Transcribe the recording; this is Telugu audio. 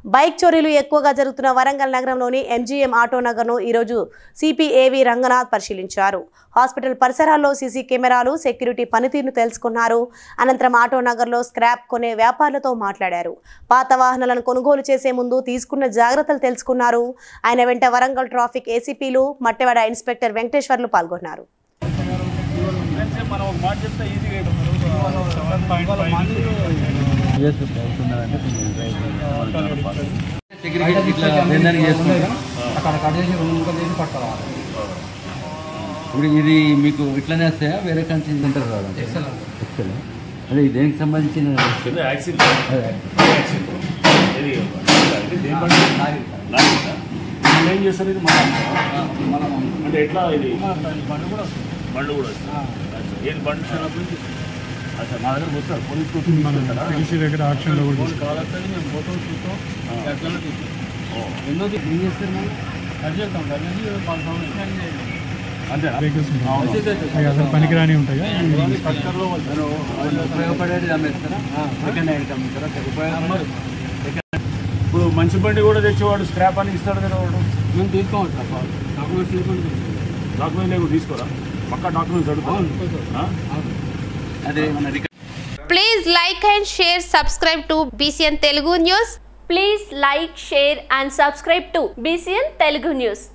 బైక్ చోరీలు ఎక్కువగా జరుగుతున్న వరంగల్ నగరంలోని ఎంజీఎం ఆటో నగర్ను ఈరోజు సిపిఏవి రంగనాథ్ పరిశీలించారు హాస్పిటల్ పరిసరాల్లో సీసీ కెమెరాలు సెక్యూరిటీ పనితీరును తెలుసుకున్నారు అనంతరం ఆటో నగర్లో స్క్రాప్ కొనే వ్యాపారులతో మాట్లాడారు పాత వాహనాలను కొనుగోలు చేసే ముందు తీసుకున్న జాగ్రత్తలు తెలుసుకున్నారు ఆయన వెంట వరంగల్ ట్రాఫిక్ ఏసీపీలు మట్టెవాడ ఇన్స్పెక్టర్ వెంకటేశ్వర్లు పాల్గొన్నారు మనం ఒక మాట చెప్తే ఈజీగా సెక్యూరిటీ ఇట్లా రెండని చేసుకుంటాం అక్కడ కట్ చేసి రెండు ముక్కలు చేసి పట్టుకోవాలి ఇప్పుడు ఇది మీకు ఇట్లనే వస్తాయా వేరే కంట్రీ సెంటర్ రావడం ఎక్సెల్ అదే ఇది దేనికి సంబంధించిన యాక్సిడెంట్ యాక్సిడెంట్ ఇది ఇది దేని బండి? లారీదా? వీళ్ళు ఏం చేస్తారు ఇది మన అంటే ఎట్లా ఇది బండి కూడా బండి కూడా వస్తుంది అచ్చా. ఏది బండి షాప్ అచ్చా మా దగ్గర వస్తారు పోలీస్ ఈసీ దగ్గర ఆక్షన్లో కూడా తీసుకు- కావాలంటే మేము ఫోటోలు చూస్తాం ఎట్లనే చూస్తాం ఎన్నోది ఏం చేస్తారు మనం కట్ చేస్తాం కట్ చేసి వాళ్ళ సంవత్సరం అంతేనా వెహికల్స్ ఉంటాయి అవి అసలు పనికిరాని ఉంటాయి పక్కలో ఉపయోగపడేది అమ్మేస్తారా సెకండ్ హ్యాండ్ అమ్ముతారా ఉపయోగపడే ఇప్పుడు మంచి బండి కూడా తెచ్చేవాడు స్క్రాప్ అని ఇస్తాడు కదా వాడు మేము తీసుకోవచ్చు డాక్యుమెంట్స్ తీసుకొని డాక్యుమెంట్ లేకుండా తీసుకోరా పక్కా డాక్యుమెంట్స్ అడుగుతా అదే మన record Please like and share, subscribe to BCN Telugu News. Please like, share and subscribe to BCN Telugu News.